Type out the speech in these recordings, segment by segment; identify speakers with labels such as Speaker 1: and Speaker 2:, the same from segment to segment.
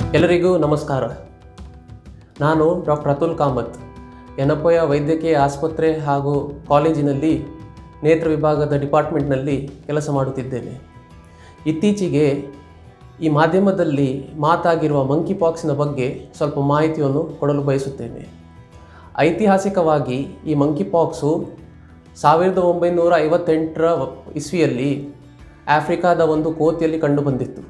Speaker 1: ಎಲ್ಲರಿಗೂ ನಮಸ್ಕಾರ ನಾನು ಡಾಕ್ಟರ್ ಅತುಲ್ ಕಾಮತ್ ಯನಪೋಯ ವೈದ್ಯಕೀಯ ಆಸ್ಪತ್ರೆ ಹಾಗೂ ಕಾಲೇಜಿನಲ್ಲಿ ನೇತ್ರ ವಿಭಾಗದ ಡಿಪಾರ್ಟ್ಮೆಂಟ್ನಲ್ಲಿ ಕೆಲಸ ಮಾಡುತ್ತಿದ್ದೇನೆ ಇತ್ತೀಚೆಗೆ ಈ ಮಾಧ್ಯಮದಲ್ಲಿ ಮಾತಾಗಿರುವ ಮಂಕಿ ಪಾಕ್ಸಿನ ಬಗ್ಗೆ ಸ್ವಲ್ಪ ಮಾಹಿತಿಯನ್ನು ಕೊಡಲು ಬಯಸುತ್ತೇನೆ ಐತಿಹಾಸಿಕವಾಗಿ ಈ ಮಂಕಿ ಪಾಕ್ಸು ಸಾವಿರದ ಒಂಬೈನೂರ ಐವತ್ತೆಂಟರ ಇಸ್ವಿಯಲ್ಲಿ ಆಫ್ರಿಕಾದ ಒಂದು ಕೋತಿಯಲ್ಲಿ ಕಂಡುಬಂದಿತ್ತು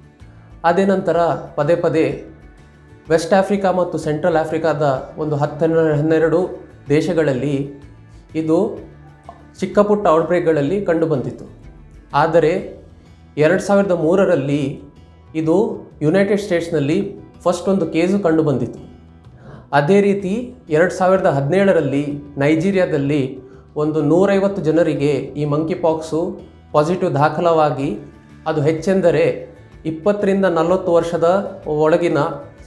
Speaker 1: ಅದೇ ನಂತರ ಪದೇ ಪದೇ ವೆಸ್ಟ್ ಆಫ್ರಿಕಾ ಮತ್ತು ಸೆಂಟ್ರಲ್ ಆಫ್ರಿಕಾದ ಒಂದು ಹತ್ತು ಹನ್ನೆರಡು ದೇಶಗಳಲ್ಲಿ ಇದು ಚಿಕ್ಕ ಪುಟ್ಟ ಔಟ್ಬ್ರೇಕ್ಗಳಲ್ಲಿ ಕಂಡುಬಂದಿತ್ತು ಆದರೆ ಎರಡು ಸಾವಿರದ ಮೂರರಲ್ಲಿ ಇದು ಯುನೈಟೆಡ್ ಸ್ಟೇಟ್ಸ್ನಲ್ಲಿ ಫಸ್ಟ್ ಒಂದು ಕೇಸು ಕಂಡುಬಂದಿತ್ತು ಅದೇ ರೀತಿ ಎರಡು ಸಾವಿರದ ಹದಿನೇಳರಲ್ಲಿ ನೈಜೀರಿಯಾದಲ್ಲಿ ಒಂದು ನೂರೈವತ್ತು ಜನರಿಗೆ ಈ ಮಂಕಿ ಪಾಕ್ಸು ಪಾಸಿಟಿವ್ ದಾಖಲವಾಗಿ ಅದು ಹೆಚ್ಚೆಂದರೆ ಇಪ್ಪತ್ತರಿಂದ ನಲವತ್ತು ವರ್ಷದ ಒಳಗಿನ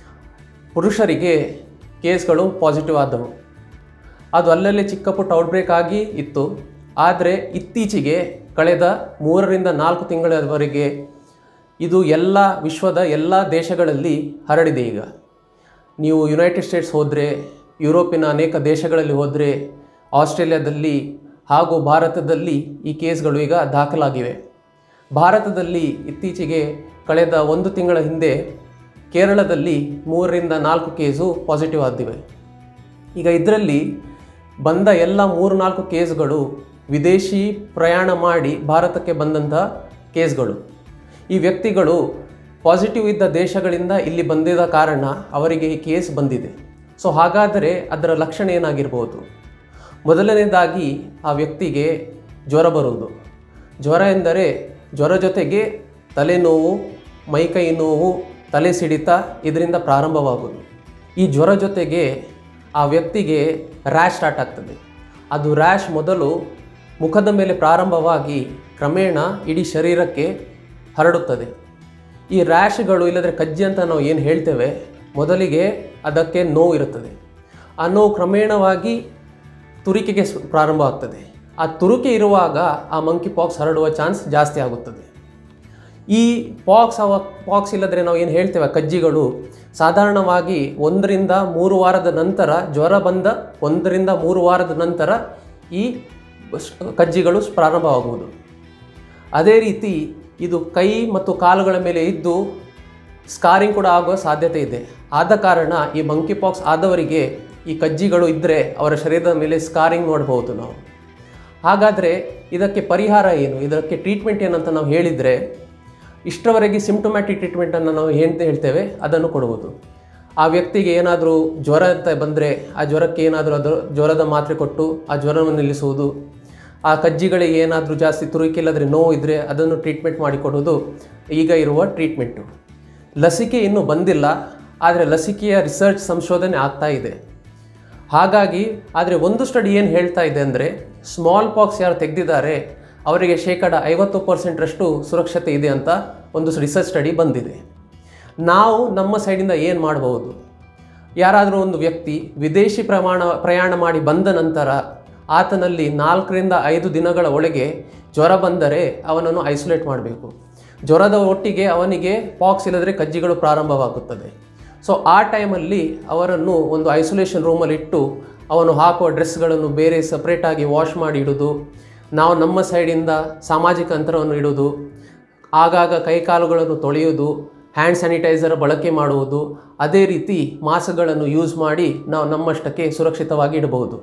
Speaker 1: ಪುರುಷರಿಗೆ ಕೇಸ್ಗಳು ಪಾಸಿಟಿವ್ ಆದವು ಅದು ಅಲ್ಲಲ್ಲಿ ಚಿಕ್ಕ ಪುಟ್ಟ ಔಟ್ಬ್ರೇಕ್ ಆಗಿ ಇತ್ತು ಆದರೆ ಇತ್ತೀಚೆಗೆ ಕಳೆದ ಮೂರರಿಂದ ನಾಲ್ಕು ತಿಂಗಳವರೆಗೆ ಇದು ಎಲ್ಲ ವಿಶ್ವದ ಎಲ್ಲ ದೇಶಗಳಲ್ಲಿ ಹರಡಿದೆ ಈಗ ನೀವು ಯುನೈಟೆಡ್ ಸ್ಟೇಟ್ಸ್ ಹೋದರೆ ಯುರೋಪಿನ ಅನೇಕ ದೇಶಗಳಲ್ಲಿ ಹೋದರೆ ಆಸ್ಟ್ರೇಲಿಯಾದಲ್ಲಿ ಹಾಗೂ ಭಾರತದಲ್ಲಿ ಈ ಕೇಸ್ಗಳು ಈಗ ದಾಖಲಾಗಿವೆ ಭಾರತದಲ್ಲಿ ಇತ್ತೀಚೆಗೆ ಕಳೆದ ಒಂದು ತಿಂಗಳ ಹಿಂದೆ ಕೇರಳದಲ್ಲಿ ಮೂರರಿಂದ ನಾಲ್ಕು ಕೇಸು ಪಾಸಿಟಿವ್ ಆಗಿವೆ ಈಗ ಇದರಲ್ಲಿ ಬಂದ ಎಲ್ಲ ಮೂರು ನಾಲ್ಕು ಕೇಸ್ಗಳು ವಿದೇಶಿ ಪ್ರಯಾಣ ಮಾಡಿ ಭಾರತಕ್ಕೆ ಬಂದಂಥ ಕೇಸ್ಗಳು ಈ ವ್ಯಕ್ತಿಗಳು ಪಾಸಿಟಿವ್ ಇದ್ದ ದೇಶಗಳಿಂದ ಇಲ್ಲಿ ಬಂದಿದ್ದ ಕಾರಣ ಅವರಿಗೆ ಈ ಕೇಸ್ ಬಂದಿದೆ ಸೊ ಹಾಗಾದರೆ ಅದರ ಲಕ್ಷಣ ಏನಾಗಿರ್ಬೋದು ಮೊದಲನೇದಾಗಿ ಆ ವ್ಯಕ್ತಿಗೆ ಜ್ವರ ಬರುವುದು ಜ್ವರ ಎಂದರೆ ಜ್ವರ ಜೊತೆಗೆ ತಲೆನೋವು ಮೈಕೈ ನೋವು ತಲೆ ಸಿಡಿತ ಇದರಿಂದ ಪ್ರಾರಂಭವಾಗುವುದು ಈ ಜ್ವರ ಜೊತೆಗೆ ಆ ವ್ಯಕ್ತಿಗೆ ರ್ಯಾಶ್ ಸ್ಟಾರ್ಟ್ ಆಗ್ತದೆ ಅದು ರ್ಯಾಶ್ ಮೊದಲು ಮುಖದ ಮೇಲೆ ಪ್ರಾರಂಭವಾಗಿ ಕ್ರಮೇಣ ಇಡೀ ಶರೀರಕ್ಕೆ ಹರಡುತ್ತದೆ ಈ ರ್ಯಾಶ್ಗಳು ಇಲ್ಲದ್ರೆ ಕಜ್ಜಿ ಅಂತ ನಾವು ಏನು ಹೇಳ್ತೇವೆ ಮೊದಲಿಗೆ ಅದಕ್ಕೆ ನೋವು ಇರುತ್ತದೆ ಆ ನೋವು ಕ್ರಮೇಣವಾಗಿ ತುರಿಕೆಗೆ ಸ್- ಪ್ರಾರಂಭ ಆಗ್ತದೆ ಆ ತುರುಕೆ ಇರುವಾಗ ಆ ಮಂಕಿ ಪಾಕ್ಸ್ ಹರಡುವ ಚಾನ್ಸ್ ಜಾಸ್ತಿ ಆಗುತ್ತದೆ ಈ ಪಾಕ್ಸ್ ಅವ ಪಾಕ್ಸ್ ಇಲ್ಲದ್ರೆ ನಾವು ಏನು ಹೇಳ್ತೇವೆ ಕಜ್ಜಿಗಳು ಸಾಧಾರಣವಾಗಿ ಒಂದರಿಂದ ಮೂರು ವಾರದ ನಂತರ ಜ್ವರ ಬಂದ ಒಂದರಿಂದ ಮೂರು ವಾರದ ನಂತರ ಈ ಸ್- ಕಜ್ಜಿಗಳು ಪ್ರಾರಂಭವಾಗುವುದು ಅದೇ ರೀತಿ ಇದು ಕೈ ಮತ್ತು ಕಾಲುಗಳ ಮೇಲೆ ಇದ್ದು ಸ್ಕಾರಿಂಗ್ ಕೂಡ ಆಗುವ ಸಾಧ್ಯತೆ ಇದೆ ಆದ ಕಾರಣ ಈ ಮಂಕಿ ಪಾಕ್ಸ್ ಆದವರಿಗೆ ಈ ಕಜ್ಜಿಗಳು ಇದ್ದರೆ ಅವರ ಶರೀರದ ಮೇಲೆ ಸ್ಕಾರಿಂಗ್ ನೋಡ್ಬೋದು ನಾವು ಹಾಗಾದರೆ ಇದಕ್ಕೆ ಪರಿಹಾರ ಏನು ಇದಕ್ಕೆ ಟ್ರೀಟ್ಮೆಂಟ್ ಏನಂತ ನಾವು ಹೇಳಿದರೆ ಇಷ್ಟರವರೆಗೆ ಸಿಂಪ್ಟೊಮ್ಯಾಟಿಕ್ ಟ್ರೀಟ್ಮೆಂಟನ್ನು ನಾವು ಏನು ಹೇಳ್ತೇವೆ ಅದನ್ನು ಕೊಡುವುದು ಆ ವ್ಯಕ್ತಿಗೆ ಏನಾದರೂ ಜ್ವರ ಅಂತ ಬಂದರೆ ಆ ಜ್ವರಕ್ಕೆ ಏನಾದರೂ ಅದು ಜ್ವರದ ಮಾತ್ರೆ ಕೊಟ್ಟು ಆ ಜ್ವರವನ್ನು ನಿಲ್ಲಿಸುವುದು ಆ ಕಜ್ಜಿಗಳಿಗೆ ಏನಾದರೂ ಜಾಸ್ತಿ ತುರುಕಿಲ್ಲದ್ರೆ ನೋವು ಇದ್ದರೆ ಅದನ್ನು ಟ್ರೀಟ್ಮೆಂಟ್ ಮಾಡಿಕೊಡೋದು ಈಗ ಇರುವ ಟ್ರೀಟ್ಮೆಂಟು ಲಸಿಕೆ ಇನ್ನೂ ಬಂದಿಲ್ಲ ಆದರೆ ಲಸಿಕೆಯ ರಿಸರ್ಚ್ ಸಂಶೋಧನೆ ಆಗ್ತಾ ಇದೆ ಹಾಗಾಗಿ ಆದರೆ ಒಂದು ಸ್ಟಡಿ ಏನು ಹೇಳ್ತಾ ಇದೆ ಅಂದರೆ ಸ್ಮಾಲ್ ಪಾಕ್ಸ್ ಯಾರು ತೆಗೆದಿದ್ದಾರೆ ಅವರಿಗೆ ಶೇಕಡ ಐವತ್ತು ಪರ್ಸೆಂಟ್ರಷ್ಟು ಸುರಕ್ಷತೆ ಇದೆ ಅಂತ ಒಂದು ರಿಸರ್ಚ್ ಸ್ಟಡಿ ಬಂದಿದೆ ನಾವು ನಮ್ಮ ಸೈಡಿಂದ ಏನು ಮಾಡಬಹುದು ಯಾರಾದರೂ ಒಂದು ವ್ಯಕ್ತಿ ವಿದೇಶಿ ಪ್ರಮಾಣ ಪ್ರಯಾಣ ಮಾಡಿ ಬಂದ ನಂತರ ಆತನಲ್ಲಿ ನಾಲ್ಕರಿಂದ ಐದು ದಿನಗಳ ಒಳಗೆ ಜ್ವರ ಬಂದರೆ ಅವನನ್ನು ಐಸೋಲೇಟ್ ಮಾಡಬೇಕು ಜ್ವರದ ಒಟ್ಟಿಗೆ ಅವನಿಗೆ ಪಾಕ್ಸ್ ಇಲ್ಲದ್ರೆ ಕಜ್ಜಿಗಳು ಪ್ರಾರಂಭವಾಗುತ್ತದೆ ಸೊ ಆ ಟೈಮಲ್ಲಿ ಅವರನ್ನು ಒಂದು ಐಸೋಲೇಷನ್ ರೂಮಲ್ಲಿ ಇಟ್ಟು ಅವನು ಹಾಕುವ ಡ್ರೆಸ್ಗಳನ್ನು ಬೇರೆ ಸಪ್ರೇಟಾಗಿ ವಾಶ್ ಮಾಡಿ ಇಡೋದು ನಾವು ನಮ್ಮ ಸೈಡಿಂದ ಸಾಮಾಜಿಕ ಅಂತರವನ್ನು ಇಡೋದು ಆಗಾಗ ಕೈಕಾಲುಗಳನ್ನು ತೊಳೆಯುವುದು ಹ್ಯಾಂಡ್ ಸ್ಯಾನಿಟೈಸರ್ ಬಳಕೆ ಮಾಡುವುದು ಅದೇ ರೀತಿ ಮಾಸ್ಕ್ಗಳನ್ನು ಯೂಸ್ ಮಾಡಿ ನಾವು ನಮ್ಮಷ್ಟಕ್ಕೆ ಸುರಕ್ಷಿತವಾಗಿ ಇಡಬಹುದು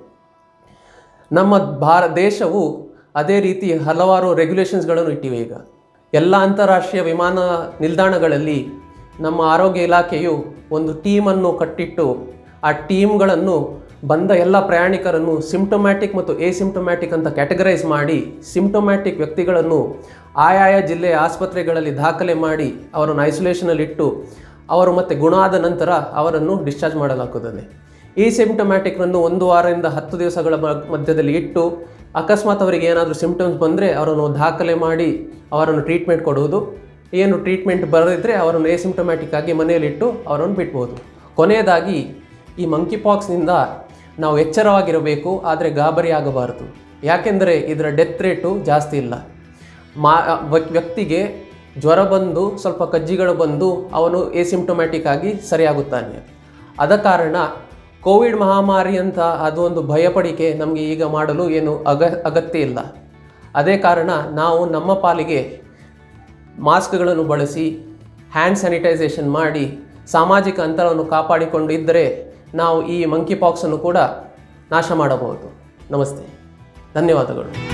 Speaker 1: ನಮ್ಮ ಭಾರ ದೇಶವು ಅದೇ ರೀತಿ ಹಲವಾರು ರೆಗ್ಯುಲೇಷನ್ಸ್ಗಳನ್ನು ಇಟ್ಟಿವೆ ಈಗ ಎಲ್ಲ ಅಂತಾರಾಷ್ಟ್ರೀಯ ವಿಮಾನ ನಿಲ್ದಾಣಗಳಲ್ಲಿ ನಮ್ಮ ಆರೋಗ್ಯ ಇಲಾಖೆಯು ಒಂದು ಟೀಮನ್ನು ಕಟ್ಟಿಟ್ಟು ಆ ಟೀಮ್ಗಳನ್ನು ಬಂದ ಎಲ್ಲ ಪ್ರಯಾಣಿಕರನ್ನು ಸಿಂಪ್ಟೊಮ್ಯಾಟಿಕ್ ಮತ್ತು ಎಸಿಂಪ್ಟೊಮ್ಯಾಟಿಕ್ ಅಂತ ಕ್ಯಾಟಗರೈಸ್ ಮಾಡಿ ಸಿಂಪ್ಟೊಮ್ಯಾಟಿಕ್ ವ್ಯಕ್ತಿಗಳನ್ನು ಆಯಾಯ ಜಿಲ್ಲೆಯ ಆಸ್ಪತ್ರೆಗಳಲ್ಲಿ ದಾಖಲೆ ಮಾಡಿ ಅವರನ್ನು ಐಸೋಲೇಷನಲ್ಲಿ ಇಟ್ಟು ಅವರು ಮತ್ತೆ ಗುಣ ಆದ ನಂತರ ಅವರನ್ನು ಡಿಸ್ಚಾರ್ಜ್ ಮಾಡಲಾಗುತ್ತದೆ ಈ ಸಿಂಪ್ಟಮ್ಯಾಟಿಕ್ನನ್ನು ಒಂದು ವಾರದಿಂದ ಹತ್ತು ದಿವಸಗಳ ಮ- ಮಧ್ಯದಲ್ಲಿ ಇಟ್ಟು ಅಕಸ್ಮಾತ್ ಅವರಿಗೆ ಏನಾದರೂ ಸಿಂಪ್ಟಮ್ಸ್ ಬಂದರೆ ಅವರನ್ನು ದಾಖಲೆ ಮಾಡಿ ಅವರನ್ನು ಟ್ರೀಟ್ಮೆಂಟ್ ಕೊಡುವುದು ಏನು ಟ್ರೀಟ್ಮೆಂಟ್ ಬರದಿದ್ದರೆ ಅವರನ್ನು ಎಸಿಂಪ್ಟಮ್ಯಾಟಿಕ್ ಆಗಿ ಮನೆಯಲ್ಲಿಟ್ಟು ಅವರನ್ನು ಬಿಡ್ಬೋದು ಕೊನೆಯದಾಗಿ ಈ ಮಂಕಿ ಪಾಕ್ಸ್ನಿಂದ ನಾವು ಎಚ್ಚರವಾಗಿರಬೇಕು ಆದರೆ ಗಾಬರಿ ಆಗಬಾರದು ಯಾಕೆಂದರೆ ಇದರ ಡೆತ್ ರೇಟು ಜಾಸ್ತಿ ಇಲ್ಲ ಮಾ ವ್ಯ- ವ್ಯಕ್ತಿಗೆ ಜ್ವರ ಬಂದು ಸ್ವಲ್ಪ ಕಜ್ಜಿಗಳು ಬಂದು ಅವನು ಎಸಿಂಪ್ಟೊಮ್ಯಾಟಿಕ್ ಆಗಿ ಸರಿಯಾಗುತ್ತಾನೆ ಆದ ಕಾರಣ ಕೋವಿಡ್ ಮಹಾಮಾರಿ ಅಂತ ಅದು ಒಂದು ಭಯಪಡಿಕೆ ನಮಗೆ ಈಗ ಮಾಡಲು ಏನು ಅಗ ಅಗತ್ಯ ಇಲ್ಲ ಅದೇ ಕಾರಣ ನಾವು ನಮ್ಮ ಪಾಲಿಗೆ ಮಾಸ್ಕ್ಗಳನ್ನು ಬಳಸಿ ಹ್ಯಾಂಡ್ ಸ್ಯಾನಿಟೈಸೇಷನ್ ಮಾಡಿ ಸಾಮಾಜಿಕ ಅಂತರವನ್ನು ಕಾಪಾಡಿಕೊಂಡು ಇದ್ದರೆ ನಾವು ಈ ಮಂಕಿ ಪಾಕ್ಸನ್ನು ಕೂಡ ನಾಶ ಮಾಡಬಹುದು ನಮಸ್ತೆ ಧನ್ಯವಾದಗಳು